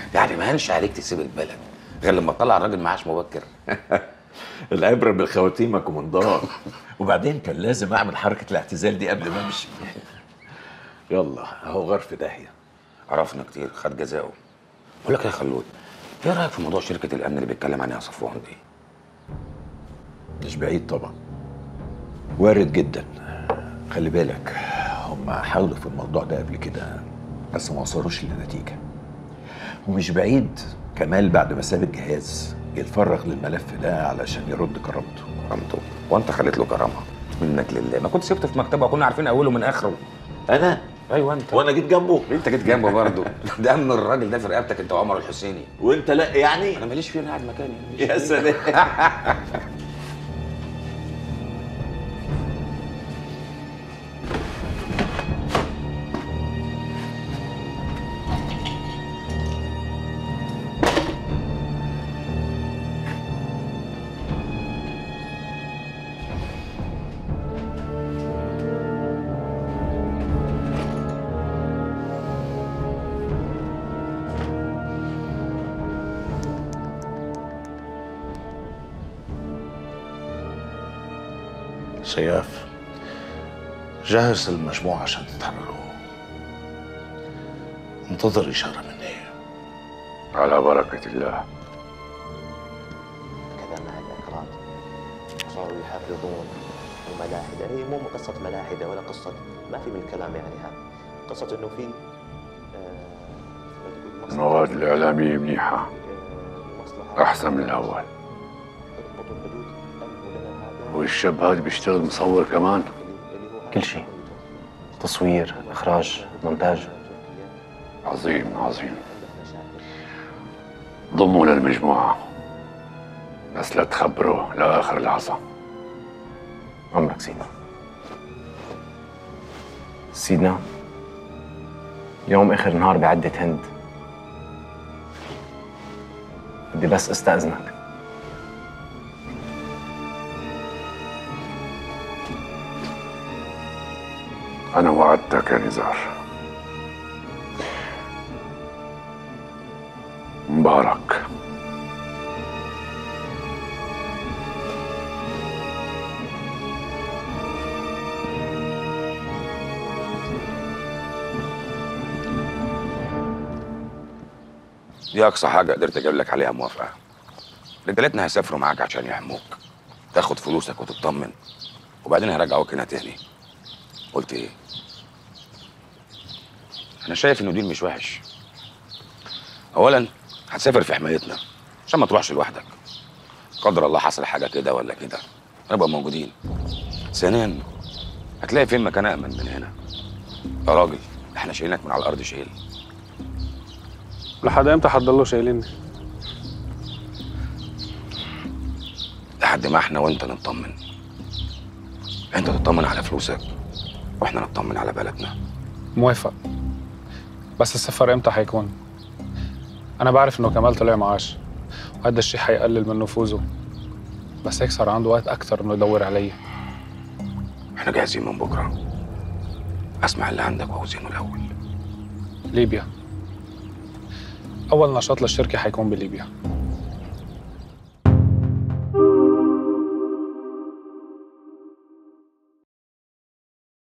يعني ما هنش عليك تسيب البلد غير لما تطلع الراجل معاش مبكر العبره بالخواتيم يا كومندار وبعدين كان لازم اعمل حركه الاعتزال دي قبل ما امشي يلا اهو غار في داهيه عرفنا كتير خد جزاؤه بقول لك يا خلود ايه رايك في موضوع شركه الامن اللي بيتكلم عنها صفوان دي مش بعيد طبعا وارد جدا خلي بالك هم حاولوا في الموضوع ده قبل كده بس ما وصلوش لنتيجه ومش بعيد كمال بعد ما ساب الجهاز يتفرغ للملف ده علشان يرد كرامته كرامته وانت خليت له كرامه منك لله ما كنت سبته في مكتبه وكنا عارفين اوله من اخره انا ايوه انت وانا جيت جنبه انت جيت جنبه برضه ده من الراجل ده في رقبتك انت وعمر الحسيني وانت لا يعني انا ماليش فيه انا قاعد مكاني ماليش يا فيه. سلام سياف جهز المجموعة عشان تتحرروا انتظر إشارة مني على بركة الله كذا مع الأكراد صاروا يحرضون الملاحدة هي مو قصة ملاحدة ولا قصة ما في من الكلام يعني هذا قصة إنه في آه، تقول مصلحة- المواد الإعلامية منيحة آه، مصلحة أحسن من الأول تضبط الحدود أنه لنا هذا والشاب هذا بيشتغل مصور كمان اللي هو كل شيء. تصوير إخراج مونتاج عظيم عظيم ضموا للمجموعة بس لا تخبروا لآخر لحظة عمرك سيدنا سيدنا يوم آخر نهار بعدة هند بدي بس استأذنك أنا وعدتك يا نزار مبارك دي اقصى حاجه قدرت اجيب لك عليها موافقه رجالتنا هيسافروا معاك عشان يحموك تاخد فلوسك وتطمن وبعدين هيرجعوك هنا تاني قلت ايه انا شايف انه ديل مش وحش اولا هتسافر في حمايتنا عشان ما تروحش لوحدك قدر الله حصل حاجه كده ولا كده نبقى موجودين ثانيا هتلاقي فين مكان امن من هنا يا راجل احنا شايلينك من على الارض شيل لحد امتى هتضلوا شايليني؟ لحد ما احنا وانت نطمن انت تطمن على فلوسك واحنا نطمن على بلدنا موافق بس السفر امتى هيكون؟ أنا بعرف إنه كمال طلع معاش وهذا الشيء هيقلل من نفوذه بس هيك صار عنده وقت أكتر إنه يدور علي احنا جاهزين من بكره اسمع اللي عندك واوزنه الاول ليبيا أول نشاط للشركة هيكون بليبيا